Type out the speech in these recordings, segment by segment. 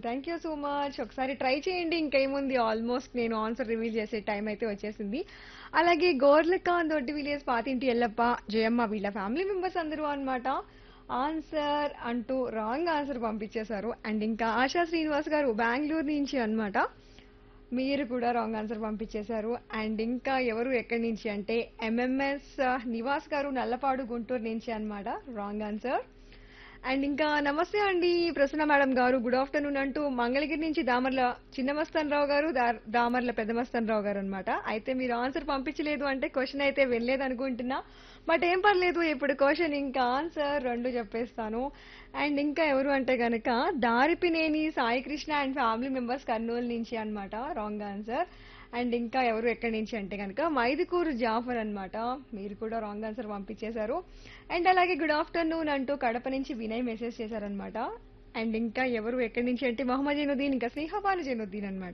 thank you so much ఒకసారి try చేయండి ఇంకేముంది ఆల్మోస్ట్ నేను ఆన్సర్ రివీల్ చేసే టైం అయితే వచ్చేసింది అలాగే గోర్లకాన్ దొడ్డి విలేజ్ పాతింటి ఎల్లప్ప జయమ్మ వీళ్ళ ఫ్యామిలీ మెంబర్స్ అందరూ అన్నమాట ఆన్సర్ అంటూ రాంగ్ ఆన్సర్ పంపించేశారు అండ్ ఇంకా ఆశా శ్రీనివాస్ గారు బెంగళూరు నుంచి అన్నమాట మీరు కూడా రాంగ్ ఆన్సర్ పంపించేశారు అండ్ ఇంకా ఎవరు ఎక్కడి నుంచి అంటే ఎంఎంఎస్ నివాస్ గారు నల్లపాడు గుంటూరు నుంచి అన్నమాట రాంగ్ ఆన్సర్ అండ్ ఇంకా నమస్తే అండి ప్రసన్న మేడం గారు గుడ్ ఆఫ్టర్నూన్ అంటూ మంగళగిరి నుంచి దామర్ల చిన్న మస్తాన్ రావు గారు దా- దామర్ల పెద్ద మస్తాన్ రావు గారు అనమాట అయితే మీరు ఆన్సర్ పంపించలేదు అంటే క్వశ్చన్ అయితే వెళ్ళలేదు అనుకుంటున్నా బట్ ఏం పర్లేదు ఇప్పుడు క్వశ్చన్ ఇంకా ఆన్సర్ రెండు చెప్పేస్తాను అండ్ ఇంకా ఎవరు అంటే గనక Daripineni Sai Krishna and family members Kurnool నుంచి అన్నమాట రాంగ్ ఆన్సర్ అండ్ ఇంకా ఎవరు ఎక్కడి నుంచి అంటే కనుక మైదుకూరు జాఫర్ అన్నమాట మీరు కూడా రాంగ్ ఆన్సర్ పంపించేశారు అండ్ అలాగే గుడ్ ఆఫ్టర్నూన్ అంటూ కడప నుంచి వినయ్ మెసేజ్ చేశారనమాట అండ్ ఇంకా ఎవరు ఎక్కడి నుంచి అంటే మహమ్మద్ జైనుద్దీన్ ఇంకా స్నేహపాలు జైనుద్దీన్ అనమాట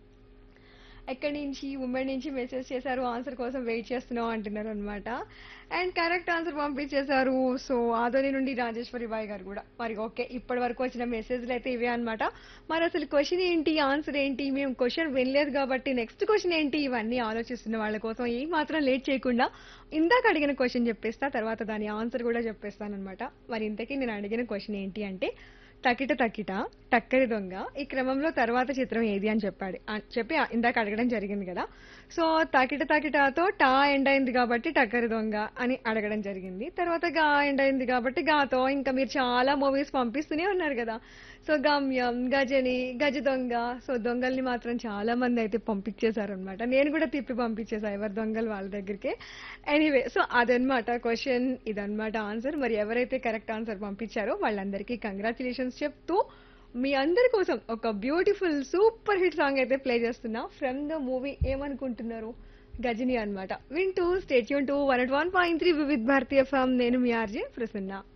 ఎక్కడి నుంచి ఉమ్మడి నుంచి మెసేజ్ చేశారు ఆన్సర్ కోసం వెయిట్ చేస్తున్నాం అంటున్నారు అనమాట అండ్ కరెక్ట్ ఆన్సర్ పంపించేశారు సో ఆదోని నుండి రాజేశ్వరి బాయ్ గారు కూడా మరి ఓకే ఇప్పటి వరకు వచ్చిన మెసేజ్లు అయితే ఇవే అన్నమాట మరి అసలు క్వశ్చన్ ఏంటి ఆన్సర్ ఏంటి మేము క్వశ్చన్ వినలేదు కాబట్టి నెక్స్ట్ క్వశ్చన్ ఏంటి ఇవన్నీ ఆలోచిస్తున్న వాళ్ళ కోసం ఏం మాత్రం లేట్ చేయకుండా ఇందాక అడిగిన క్వశ్చన్ చెప్పేస్తా తర్వాత దాని ఆన్సర్ కూడా చెప్పేస్తానమాట మరి ఇంతకీ నేను అడిగిన క్వశ్చన్ ఏంటి అంటే తకిట తకిట టక్కరి దొంగ ఈ క్రమంలో తర్వాత చిత్రం ఏది అని చెప్పాడు ఆ, చెప్పి ఆ- ఇందాక అడగడం జరిగింది కదా సో తకిట తకిటతో టా ఎండ్ అయింది కాబట్టి టక్కరి దొంగ అని అడగడం జరిగింది తర్వాత గా ఎండ్ అయింది కాబట్టి గాతో ఇంకా మీరు చాలా మూవీస్ పంపిస్తూనే ఉన్నారు కదా సో గమ్యం గజని గజ దొంగ సో దొంగల్ని మాత్రం చాలా మంది అయితే పంపించేశారు అనమాట నేను కూడా తిప్పి పంపించేసా ఎవరి దొంగలు వాళ్ళ దగ్గరికి ఎనీవే సో అదనమాట క్వశ్చన్ ఇదన్నమాట ఆన్సర్ మరి ఎవరైతే కరెక్ట్ ఆన్సర్ పంపించారో వాళ్ళందరికీ కంగ్రాచులేషన్స్ చెప్తూ మీ అందరి కోసం ఒక బ్యూటిఫుల్ సూపర్ హిట్ సాంగ్ అయితే ప్లే చేస్తున్నా ఫ్రమ్ ద మూవీ ఏమనుకుంటున్నారు గజని అన్నమాట వింటూ stay tuned two one one point three Vividh Bharatiya FM నేను మీ ఆర్జే ప్రసన్న